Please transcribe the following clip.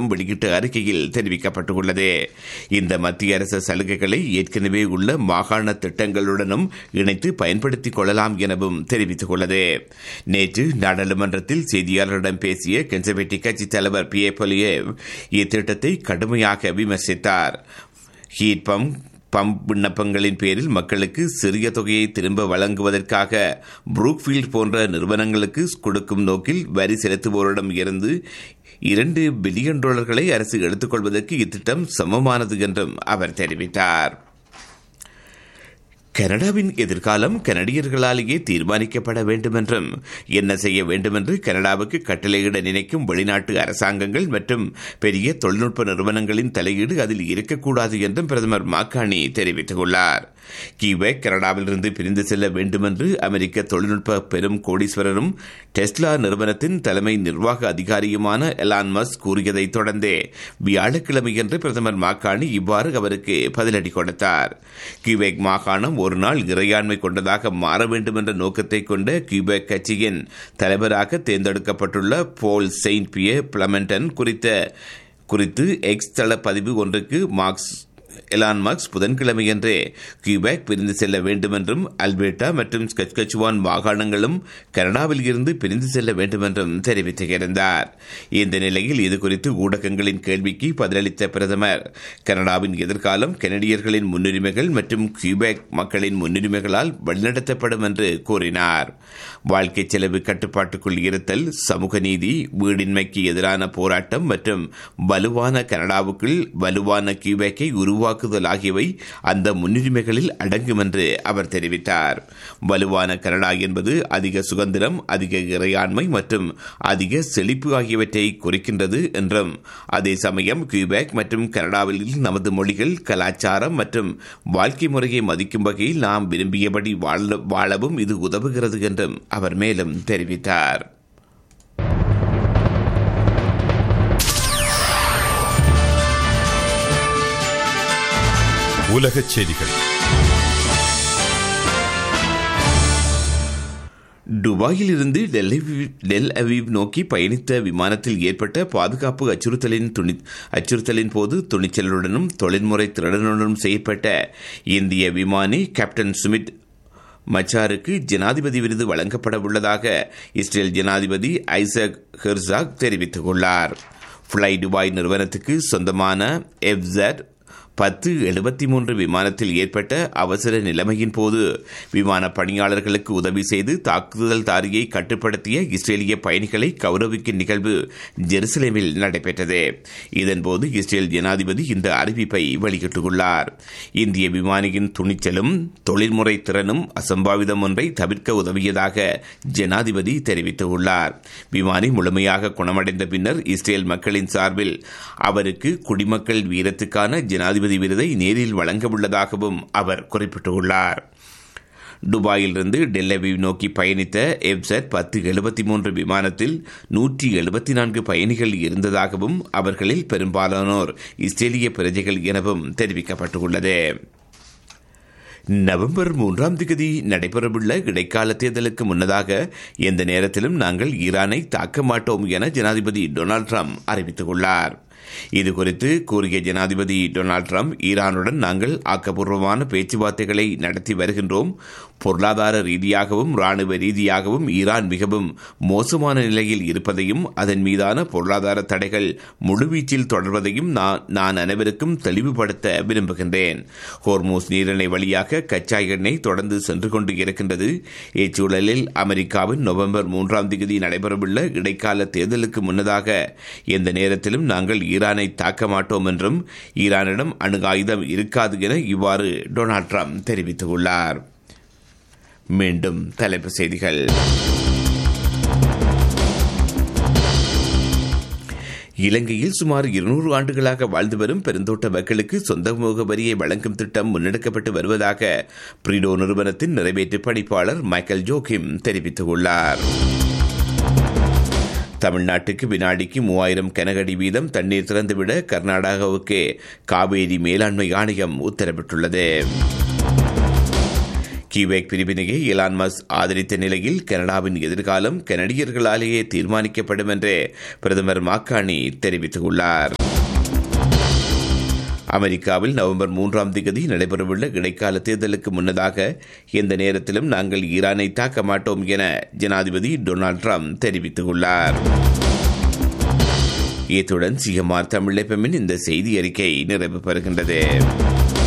நிறுவனம் வெளியிட்ட அறிக்கையில் தெரிவிக்கப்பட்டுள்ளது இந்த மத்திய அரசு சலுகைகளை ஏற்கனவே உள்ள மாகாண திட்டங்களுடனும் இணைத்து பயன்படுத்திக் கொள்ளலாம் எனவும் தெரிவித்துள்ளது நேற்று நாடாளுமன்றத்தில் செய்தியாளர்களிடம் பேசிய கன்சர்வேட்டிவ் கட்சித் தலைவர் பி ஏ பொலியேவ் இத்திட்டத்தை கடுமையாக விமர்சித்தார் ஹீட் பம்ப் பம்ப் விண்ணப்பங்களின் பேரில் மக்களுக்கு சிறிய தொகையை திரும்ப வழங்குவதற்காக புரூக்ஃபீல்ட் போன்ற நிறுவனங்களுக்கு கொடுக்கும் நோக்கில் வரி செலுத்துவோரிடம் இருந்து இரண்டு பில்லியன் டாலர்களை அரசு எடுத்துக்கொள்வதற்கு இத்திட்டம் சமமானது என்றும் அவர் தெரிவித்தார் கனடாவின் எதிர்காலம் கனடியர்களாலேயே தீர்மானிக்கப்பட வேண்டும் என்றும் என்ன செய்ய வேண்டும் என்று கனடாவுக்கு கட்டளையிட நினைக்கும் வெளிநாட்டு அரசாங்கங்கள் மற்றும் பெரிய தொழில்நுட்ப நிறுவனங்களின் தலையீடு அதில் இருக்கக்கூடாது என்றும் பிரதமர் மாக்காணி தெரிவித்துள்ளார் கியூபெக் கனடாவிலிருந்து பிரிந்து செல்ல வேண்டும் என்று அமெரிக்க தொழில்நுட்ப பெரும் கோடீஸ்வரரும் டெஸ்லா நிறுவனத்தின் தலைமை நிர்வாக அதிகாரியுமான எலான் மஸ் கூறியதை தொடர்ந்தே வியாழக்கிழமையன்று பிரதமர் மாக்காணி இவ்வாறு அவருக்கு பதிலடி கொடுத்தார் கியூபெக் மாகாணம் ஒரு நாள் இறையாண்மை கொண்டதாக மாற வேண்டும் என்ற நோக்கத்தை கொண்ட கியூபெக் கட்சியின் தலைவராக தேர்ந்தெடுக்கப்பட்டுள்ள போல் செயின்ட் பியே பிளமெண்டன் குறித்த குறித்து எக்ஸ் தள பதிவு ஒன்றுக்கு மார்க்ஸ் எலான் மார்க்ஸ் புதன்கிழமையன்றே கியூபேக் பிரிந்து செல்ல வேண்டும் என்றும் அல்பேட்டா மற்றும் ஸ்கச்கச்சுவான் மாகாணங்களும் கனடாவில் இருந்து பிரிந்து செல்ல வேண்டும் என்றும் தெரிவித்திருந்தார் இந்த நிலையில் இதுகுறித்து ஊடகங்களின் கேள்விக்கு பதிலளித்த பிரதமர் கனடாவின் எதிர்காலம் கனடியர்களின் முன்னுரிமைகள் மற்றும் கியூபேக் மக்களின் முன்னுரிமைகளால் வழிநடத்தப்படும் என்று கூறினார் வாழ்க்கை செலவு கட்டுப்பாட்டுக்குள் இருத்தல் சமூக நீதி வீடின்மைக்கு எதிரான போராட்டம் மற்றும் வலுவான கனடாவுக்குள் வலுவான கியூபேக்கை உருவாக்குதல் ஆகியவை அந்த முன்னுரிமைகளில் அடங்கும் என்று அவர் தெரிவித்தார் வலுவான கனடா என்பது அதிக சுதந்திரம் அதிக இறையாண்மை மற்றும் அதிக செழிப்பு ஆகியவற்றை குறிக்கின்றது என்றும் அதே சமயம் கியூபேக் மற்றும் கனடாவில் நமது மொழிகள் கலாச்சாரம் மற்றும் வாழ்க்கை முறையை மதிக்கும் வகையில் நாம் விரும்பியபடி வாழவும் இது உதவுகிறது என்றும் அவர் மேலும் தெரிவித்தார் உலகச் செய்திகள் துபாயில் இருந்து டெல் அவீவ் நோக்கி பயணித்த விமானத்தில் ஏற்பட்ட பாதுகாப்பு அச்சுறுத்தலின் துணி அச்சுறுத்தலின் போது துணிச்சலுடனும் தொழில்முறை திறனுடனும் செய்யப்பட்ட இந்திய விமானி கேப்டன் சுமித் மச்சாருக்கு ஜனாதிபதி விருது வழங்கப்பட உள்ளதாக இஸ்ரேல் ஜனாதிபதி ஐசக் ஹெர்சாக் தெரிவித்துள்ளார் ஃப்ளை துபாய் நிறுவனத்துக்கு சொந்தமான எஃப்சட் பத்து எழுபத்தி மூன்று விமானத்தில் ஏற்பட்ட அவசர நிலைமையின் போது விமான பணியாளர்களுக்கு உதவி செய்து தாக்குதல் தாரியை கட்டுப்படுத்திய இஸ்ரேலிய பயணிகளை கௌரவிக்கும் நிகழ்வு ஜெருசலேமில் நடைபெற்றது இதன்போது இஸ்ரேல் ஜனாதிபதி இந்த அறிவிப்பை வெளியிட்டுள்ளார் இந்திய விமானியின் துணிச்சலும் தொழில்முறை திறனும் அசம்பாவிதம் ஒன்றை தவிர்க்க உதவியதாக ஜனாதிபதி தெரிவித்துள்ளார் விமானி முழுமையாக குணமடைந்த பின்னர் இஸ்ரேல் மக்களின் சார்பில் அவருக்கு குடிமக்கள் வீரத்துக்கான ஜனாதிபதி ஜனாதிபதி விருதை நேரில் வழங்க உள்ளதாகவும் அவர் குறிப்பிட்டுள்ளார் துபாயிலிருந்து டெல்லவிவ் நோக்கி பயணித்த எப்செட் பத்து எழுபத்தி மூன்று விமானத்தில் நூற்றி எழுபத்தி நான்கு பயணிகள் இருந்ததாகவும் அவர்களில் பெரும்பாலானோர் இஸ்ரேலிய பிரஜைகள் எனவும் தெரிவிக்கப்பட்டுள்ளது நவம்பர் மூன்றாம் தேதி நடைபெறவுள்ள இடைக்கால தேர்தலுக்கு முன்னதாக எந்த நேரத்திலும் நாங்கள் ஈரானை தாக்க மாட்டோம் என ஜனாதிபதி டொனால்டு ட்ரம்ப் அறிவித்துள்ளார் இதுகுறித்து கூறிய ஜனாதிபதி டொனால்டு ட்ரம்ப் ஈரானுடன் நாங்கள் ஆக்கப்பூர்வமான பேச்சுவார்த்தைகளை நடத்தி வருகின்றோம் பொருளாதார ரீதியாகவும் ராணுவ ரீதியாகவும் ஈரான் மிகவும் மோசமான நிலையில் இருப்பதையும் அதன் மீதான பொருளாதார தடைகள் முழுவீச்சில் தொடர்வதையும் நான் அனைவருக்கும் தெளிவுபடுத்த விரும்புகின்றேன் ஹோர்மூஸ் நீரிணை வழியாக கச்சா எண்ணெய் தொடர்ந்து சென்று கொண்டு இருக்கின்றது இச்சூழலில் அமெரிக்காவின் நவம்பர் மூன்றாம் தேதி நடைபெறவுள்ள இடைக்கால தேர்தலுக்கு முன்னதாக எந்த நேரத்திலும் நாங்கள் ஈரானை தாக்க மாட்டோம் என்றும் ஈரானிடம் அணு ஆயுதம் இருக்காது என இவ்வாறு டொனால்டு ட்ரம்ப் தெரிவித்துள்ளார் மீண்டும் தலைப்பு செய்திகள் இலங்கையில் சுமார் இருநூறு ஆண்டுகளாக வாழ்ந்து வரும் பெருந்தோட்ட மக்களுக்கு சொந்த முகவரியை வழங்கும் திட்டம் முன்னெடுக்கப்பட்டு வருவதாக பிரிடோ நிறுவனத்தின் நிறைவேற்று பணிப்பாளர் மைக்கேல் ஜோகிம் தெரிவித்துள்ளார் தமிழ்நாட்டுக்கு வினாடிக்கு மூவாயிரம் கனகடி வீதம் தண்ணீர் திறந்துவிட கர்நாடகாவுக்கு காவேரி மேலாண்மை ஆணையம் உத்தரவிட்டுள்ளது கியூபேக் பிரிவினையை எலான் மஸ் ஆதரித்த நிலையில் கனடாவின் எதிர்காலம் கனடியர்களாலேயே தீர்மானிக்கப்படும் என்று பிரதமர் மாக்காணி தெரிவித்துள்ளார் அமெரிக்காவில் நவம்பர் மூன்றாம் தேதி நடைபெறவுள்ள இடைக்கால தேர்தலுக்கு முன்னதாக எந்த நேரத்திலும் நாங்கள் ஈரானை தாக்க மாட்டோம் என ஜனாதிபதி டொனால்டு ட்ரம்ப் தெரிவித்துள்ளார் இத்துடன் சிஎம்ஆர் தமிழ் இந்த செய்தி அறிக்கை நிறைவு பெறுகின்றது